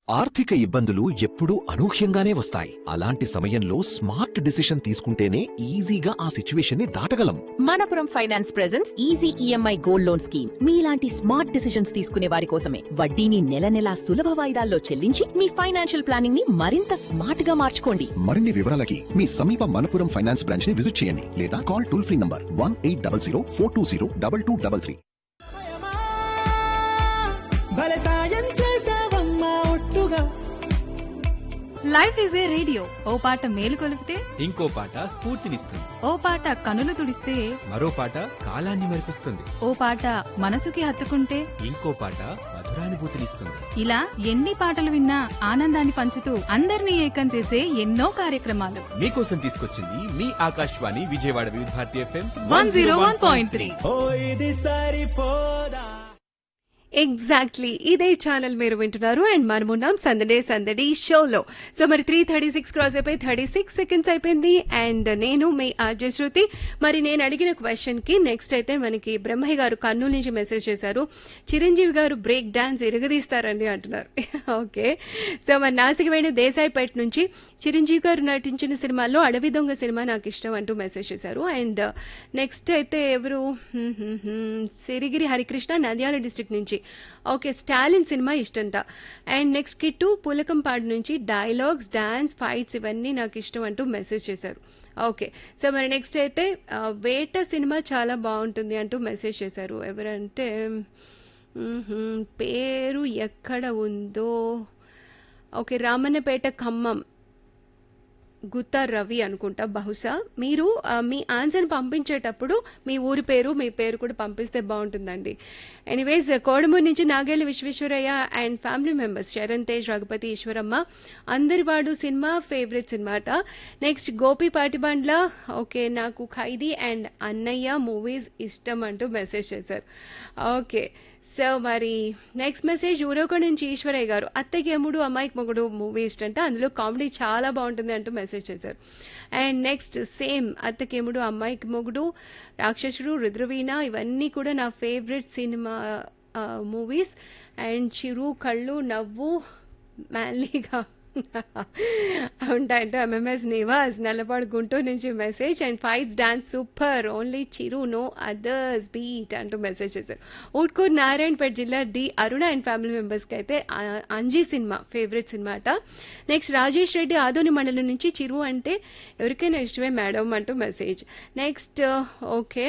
ఆర్థిక ఇబ్బందులు ఎప్పుడూ అనూహ్యంగానే వస్తాయి అలాంటి సమయంలో స్మార్ట్ డిసిషన్ తీసుకుంటేనే ఈజీగా ఆ సిచ్యువేషన్ ని దాటగలం Manappuram finance presence easy EMI gold loan scheme మీలాంటి స్మార్ట్ డిసిషన్స్ తీసుకునే వారి కోసమే వడ్డీని నెల నెలా సులభ వాయిదాల్లో చెల్లించి మీ ఫైనాన్షియల్ ప్లానింగ్ ని మరింత స్మార్ట్ గా మార్చుకోండి మరిన్ని వివరాలకి మీ సమీప మనపురం ఫైనాన్స్ బ్రాంచ్ ని విజిట్ చేయండి లేదా call toll free number one eight double zero four two zero double two double three భలే సాయం చేసావమ్మా ఒట్టుగా లైఫ్ ఈజ్ ఏ రేడియో ఓ పాట మేలు కొలిపితే ఇంకో పాట స్ఫూర్తినిస్తుంది ఓ పాట కనులు తుడిస్తే మరో పాట కాలాన్ని మరిపిస్తుంది ఓ పాట మనసుకి హత్తుకుంటే ఇంకో పాట మధురానుభూతినిస్తుంది ఇలా ఎన్ని పాటలు విన్నా ఆనందాన్ని పంచుతూ అందరినీ ఏకం చేసే ఎన్నో కార్యక్రమాలు మీకోసం తీసుకొచ్చింది మీ Akashvani Vijayawada Vividh Bharati FM one zero one point three ఓ ఇది సరిపోదా ఎగ్జాక్ట్లీ ఇదే ఛానల్ మీరు వింటున్నారు అండ్ మనమున్నాం సందడే సందడి షోలో సో మరి త్రీ థర్టీ సిక్స్ క్రాస్ అయిపోయి థర్టీ సిక్స్ సెకండ్స్ అయిపోయింది అండ్ నేను మీ ఆర్జే శృతి మరి నేను అడిగిన క్వశ్చన్ కి నెక్స్ట్ అయితే మనకి బ్రహ్మయ్య గారు కర్నూలు నుంచి మెసేజ్ చేశారు చిరంజీవి గారు బ్రేక్ డాన్స్ ఎరగదీస్తారండి అంటున్నారు ఓకే సో మరి నాసికవేణి దేశాయిపేట నుంచి చిరంజీవి గారు నటించిన సినిమాల్లో అడవి దొంగ సినిమా నాకు ఇష్టం అంటూ మెసేజ్ చేశారు అండ్ నెక్స్ట్ అయితే ఎవరు హ్మ్, హ్మ్, హ్మ్, సిరిగిరి హరికృష్ణ నంద్యాల డిస్ట్రిక్ట్ నుంచి ఓకే స్టాలిన్ సినిమా ఇష్టంట అండ్ నెక్స్ట్ కిట్టు పులకంపాడు నుంచి డైలాగ్స్ డాన్స్ ఫైట్స్ ఇవన్నీ నాకు ఇష్టం అంటూ మెసేజ్ చేశారు ఓకే సో మరి నెక్స్ట్ అయితే ఆ, వేట సినిమా చాలా బాగుంటుంది అంటూ మెసేజ్ చేశారు ఎవరంటే మ్మ్హ్మ్, పేరు ఎక్కడ ఉందో ఓకే రామన్నపేట ఖమ్మం గుత్తా రవి అనుకుంటా బహుశా మీరు ఆ, మీ ఆన్సర్ పంపించేటప్పుడు మీ ఊరి పేరు మీ పేరు కూడా పంపిస్తే బాగుంటుందండి ఎనీవేస్ కోడమూరు నుంచి Nagella Visweswaraiah and family members Saran Tej Raghupathi Eswaramma Andarivadu cinema favourite cinema అట నెక్స్ట్ గోపి పాటిబండ్ల ఓకే నాకు ఖైదీ అండ్ అన్నయ్య మూవీస్ ఇష్టం అంటూ మెసేజ్ చేశారు ఓకే సో మరి నెక్స్ట్ మెసేజ్ ఊరొక నుంచి ఈశ్వరయ్య గారు అత్తకి ఎముడు అమ్మాయికి మొగుడు మూవీ ఇష్టంట అందులో కామెడీ చాలా బాగుంటుంది అంటూ మెసేజ్ చేశారు అండ్ నెక్స్ట్ సేమ్ అత్తకి ఎముడు అమ్మాయికి మొగుడు రాక్షసుడు రుద్రవీణ ఇవన్నీ కూడా నా favourite cinema movies and Chiru కళ్ళు నవ్వు మ్యాన్లీగా ఉంటాయంటే ఎంఎంఎస్ నివాస్ నల్లపాడు గుంటూరు నుంచి message and fights dance super only Chiru no others beat అంటూ మెసేజ్ చేశారు ఊట్కూరు నారాయణపేట జిల్లా డి అరుణ అండ్ ఫ్యామిలీ మెంబర్స్కి అయితే ఆ, అంజీ సినిమా ఫేవరెట్ సినిమా అట నెక్స్ట్ రాజేష్ రెడ్డి ఆదోని మండలం నుంచి చిరు అంటే ఎవరికైనా ఇష్టమే మేడం అంటూ మెసేజ్ నెక్స్ట్ ఓకే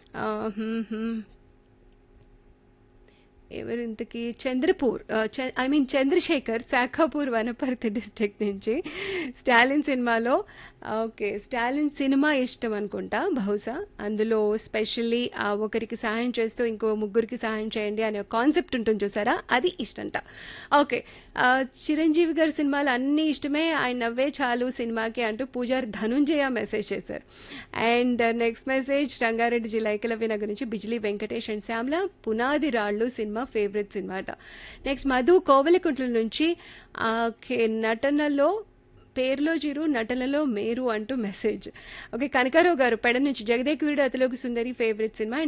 ఎవరు ఇంతకీ Chandrapur I mean Chandrasekhar Shakapur Wanaparthy district నుంచి స్టాలిన్ సినిమాలో ఓకే స్టాలిన్ సినిమా ఇష్టం అనుకుంటా బహుశా అందులో స్పెషల్లీ ఒకరికి సహాయం చేస్తూ ఇంకో ముగ్గురికి సహాయం చేయండి అనే కాన్సెప్ట్ ఉంటుంది చూసారా అది ఇష్టంట ఓకే ఆ, చిరంజీవి గారి సినిమాలు అన్నీ ఇష్టమే ఆయన నవ్వే చాలు సినిమాకి అంటూ పూజారి ధనుంజయ మెసేజ్ చేశారు అండ్ నెక్స్ట్ మెసేజ్ రంగారెడ్డి జిల్లా ఏకలవ్య నగర్ నుంచి బిజ్లీ వెంకటేష్ అండ్ శ్యామ్ల Punadi Rallu cinema favourite cinema అట నెక్స్ట్ మధు కోవెలకుంట్ల నుంచి ఆ, ఓకే నటనలో పేరులో చిరు నటనలో మేరు అంటూ మెసేజ్ ఓకే కనకారావు గారు పెడ నుంచి జగదేక్ వీరుడు అతిలోకి సుందరి ఫేవరెట్ సినిమా